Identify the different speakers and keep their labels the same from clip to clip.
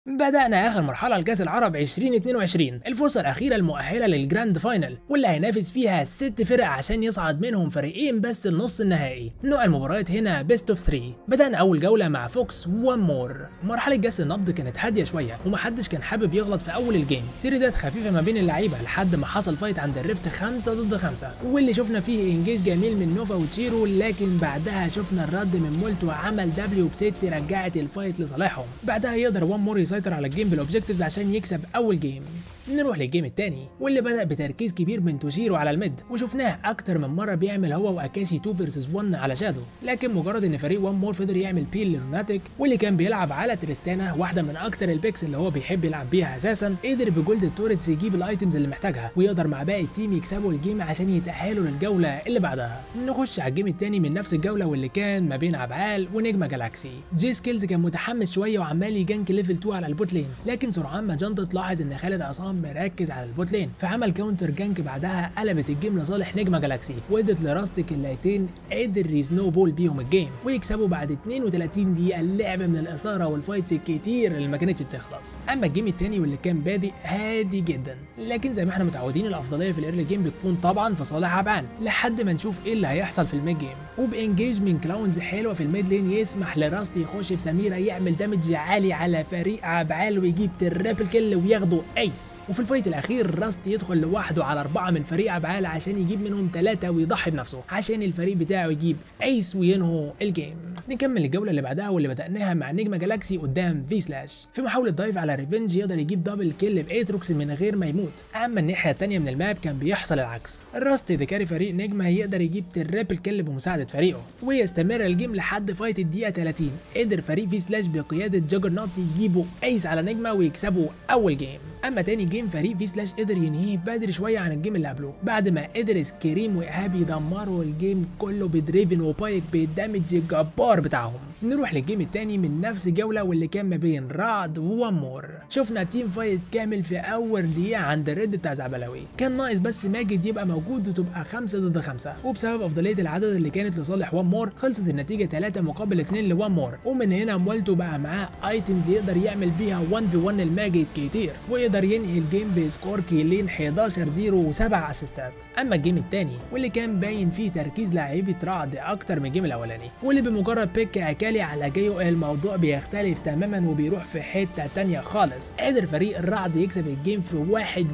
Speaker 1: بدأنا آخر مرحلة لكأس العرب 2022 الفرصة الأخيرة المؤهلة للجراند فاينل واللي هينافس فيها ست فرق عشان يصعد منهم فريقين بس لنص النهائي نوع المباريات هنا بيست اوف 3 بدأنا أول جولة مع فوكس وان مور مرحلة جس النبض كانت هادية شوية ومحدش كان حابب يغلط في أول الجيم تريدات خفيفة ما بين اللعيبة لحد ما حصل فايت عند الريفت 5 ضد 5 واللي شفنا فيه انجيج جميل من نوفا وتشيرو لكن بعدها شفنا الرد من مولتو عمل دبليو بست رجعت الفايت لصالحهم بعدها يقدر وان مور يسيطر على الجيم بالاوبجكتيفز عشان يكسب اول جيم نروح للجيم التاني واللي بدأ بتركيز كبير من توشيرو على الميد وشفناه أكتر من مرة بيعمل هو وأكاشي 2 فيرسز 1 على شادو لكن مجرد إن فريق 1 مور فضل يعمل بيل للوناتيك واللي كان بيلعب على تريستانا واحدة من أكتر البيكس اللي هو بيحب يلعب بيها أساسا قدر بجولد التورتس يجيب الأيتمز اللي محتاجها ويقدر مع باقي التيم يكسبوا الجيم عشان يتأهلوا للجولة اللي بعدها نخش على الجيم التاني من نفس الجولة واللي كان ما بين عبعال ونجمة جالاكسي جي سكيلز كان متحمس شوية وعمال يجنك ليفل 2 على البوت لين لكن سرعان ما جنطت لاحظ إن خالد عصام مركز على البوت لين فعمل كاونتر جانك بعدها قلبت الجيم لصالح نجمه جالاكسي وادت لراستيك الليتين قدر يسنو بول بيهم الجيم ويكسبوا بعد 32 دقيقه لعب من الاثاره والفايتس الكتير اللي ما كانتش بتخلص اما الجيم التاني واللي كان بادئ هادي جدا لكن زي ما احنا متعودين الافضليه في الايرلي جيم بتكون طبعا في صالح عبعان لحد ما نشوف ايه اللي هيحصل في الميد جيم وبانجيج من كلاونز حلوه في الميد لين يسمح لراستي يخش بسميره يعمل دامج عالي على فريق عبعال ويجيب تريبل كيل وياخدوا ايس وفي الفايت الاخير راست يدخل لوحده على اربعه من فريق عبعال عشان يجيب منهم ثلاثه ويضحي بنفسه عشان الفريق بتاعه يجيب ايس وينهوا الجيم نكمل الجوله اللي بعدها واللي بدأناها مع نجمه جالاكسي قدام في سلاش في محاوله دايف على ريفنج يقدر يجيب دبل كيل بايتروكس من غير ما يموت اما الناحيه الثانيه من الماب كان بيحصل العكس الراست ذكاري فريق نجمه يقدر يجيب تريبل كيل بمساعده فريقه ويستمر الجيم لحد فايت الدقيقه 30 قدر فريق في سلاش بقياده جاجرنوت يجيبوا ايس على نجمه ويكسبوا اول جيم اما تاني جيم فريق في سلاش قدر ينهيه بدري شويه عن الجيم اللي قبله بعد ما قدر سكريم وايهاب يدمروا الجيم كله بدريفن وبايك بالدمج الجبار بتاعهم نروح للجيم التاني من نفس الجوله واللي كان ما بين رعد وون مور شفنا تيم فايت كامل في اول دقيقه عند الريد بتاع زعبلاوي كان ناقص بس ماجد يبقى موجود وتبقى خمسة ضد خمسة وبسبب افضليه العدد اللي كانت لصالح وان مور خلصت النتيجه 3 مقابل 2 لوان مور ومن هنا مولتو بقى معاه ايتمز يقدر يعمل بيها 1 في 1 الماجد كتير ويقدر ينهي الجيم بسكور كيلين 11 0 و7 اسيستات اما الجيم الثاني واللي كان باين فيه تركيز لاعيبه رعد اكتر من الجيم الاولاني واللي بمجرد بيك عكالي على جايو الموضوع بيختلف تماما وبيروح في حته تانية خالص قدر فريق الرعد يكسب الجيم في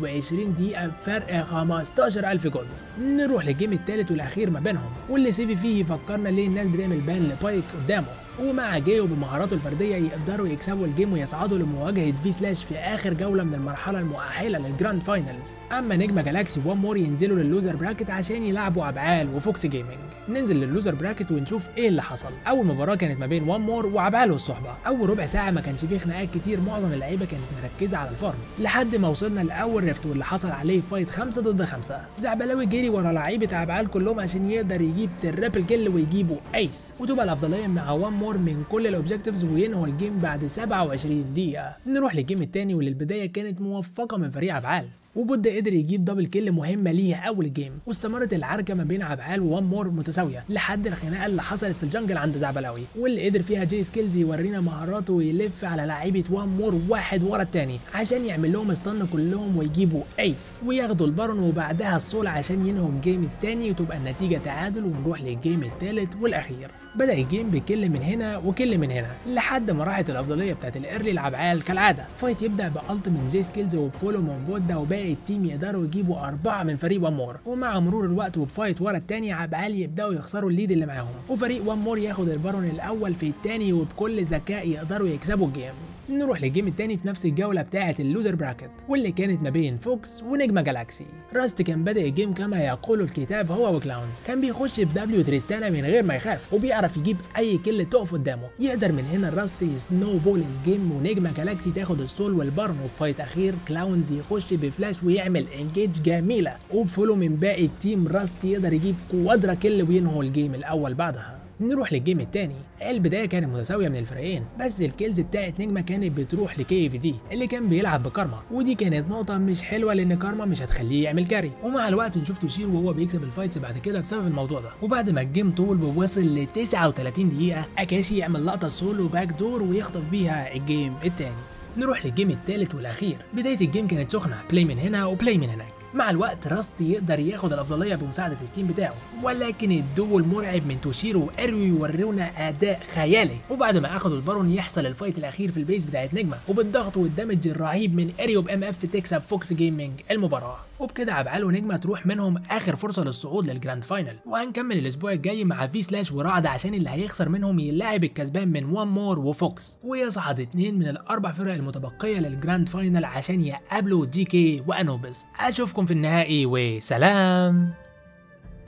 Speaker 1: 21 دقيقه بفرق 15000 جولد نروح للجيم الثالث والاخير ما بينهم واللي سيفي فيه يفكرنا ليه الناس بتعمل بان لبايك قدامه ومع جايو بمهاراته الفرديه يقدروا يكسبوا الجيم ويصعدوا لمواجهه في سلاش في اخر جوله من المرحله المؤهله للجراند فاينلز اما نجمه جالاكسي وان مور ينزلوا لللوزر براكت عشان يلعبوا عبعال وفوكس جيمنج ننزل لللوزر براكت ونشوف ايه اللي حصل اول مباراه كانت ما بين وان مور وعبعال والصحبه اول ربع ساعه ما كانش فيه خناقات كتير معظم اللعيبه كانت مركزه على الفارم لحد ما وصلنا لاول ريفت واللي حصل عليه فايت خمسة ضد خمسة زعبلاوي جري ورا لعيبه عبعال كلهم عشان يقدر يجيب تريبل كيل ويجيبوا ايس وتبقى الافضليه مع وان مور من كل الاوبجكتيفز وينهوا الجيم بعد 27 دقيقه نروح للجيم الثاني واللي البدايه كانت موفقه من فريق عبعال وبودا قدر يجيب دبل كيل مهمه ليه اول جيم واستمرت العركه ما بين عبعال ووان مور متساويه لحد الخناقه اللي حصلت في الجنجل عند زعبلاوي واللي قدر فيها جي سكيلز يورينا مهاراته ويلف على لعيبه وان مور واحد ورا التاني عشان يعمل لهم استن كلهم ويجيبوا ايس وياخدوا البارون وبعدها الصول عشان ينهوا الجيم التاني وتبقى النتيجه تعادل ونروح للجيم الثالث والاخير بدا الجيم بكل من هنا وكل من هنا لحد ما راحت الافضليه بتاعت الايرلي لعبعال كالعاده فايت يبدا بالت من جي سكيلز وبفولو من بودا وباقي التيم يقدروا يجيبوا اربعه من فريق وان مور ومع مرور الوقت وبفايت ورا التاني عبعال يبداوا يخسروا الليد اللي معاهم وفريق وان مور ياخد البارون الاول في التاني وبكل ذكاء يقدروا يكسبوا الجيم نروح للجيم التاني في نفس الجوله بتاعه اللوزر براكت واللي كانت ما بين فوكس ونجمه جالاكسي راست كان بادئ الجيم كما يقول الكتاب هو وكلاونز كان بيخش بدبليو تريستانا من غير ما يخاف وبيعرف يجيب اي كل تقف قدامه يقدر من هنا راست يسنو بول الجيم ونجمه جالاكسي تاخد السول والبارن وبفايت اخير كلاونز يخش بفلاش ويعمل انجيج جميله وبفولو من باقي التيم راست يقدر يجيب كوادرا كل وينهوا الجيم الاول بعدها نروح للجيم التاني البدايه كانت متساويه من الفريقين بس الكيلز بتاعت نجمه كانت بتروح لكي في دي اللي كان بيلعب بكارما ودي كانت نقطه مش حلوه لان كارما مش هتخليه يعمل كاري ومع الوقت نشوف توشيرو وهو بيكسب الفايتس بعد كده بسبب الموضوع ده وبعد ما الجيم طول ووصل ل 39 دقيقه اكاشي يعمل لقطه سولو باك دور ويخطف بيها الجيم التاني نروح للجيم الثالث والاخير بدايه الجيم كانت سخنه بلاي من هنا وبلاي من هناك مع الوقت راستي يقدر ياخد الافضليه بمساعده التيم بتاعه ولكن الدو المرعب من توشيرو واريو يورونا اداء خيالي وبعد ما اخدوا البارون يحصل الفايت الاخير في البيس بتاعت نجمه وبالضغط والدمج الرهيب من اريو بام اف تكسب فوكس جيمنج المباراه وبكده عبعال ونجمه تروح منهم اخر فرصه للصعود للجراند فاينل وهنكمل الاسبوع الجاي مع في سلاش ورعد عشان اللي هيخسر منهم يلاعب الكسبان من وان مور وفوكس ويصعد اتنين من الاربع فرق المتبقيه للجراند فاينل عشان يقابلوا جي كي وانوبس اشوفكم في النهائي وسلام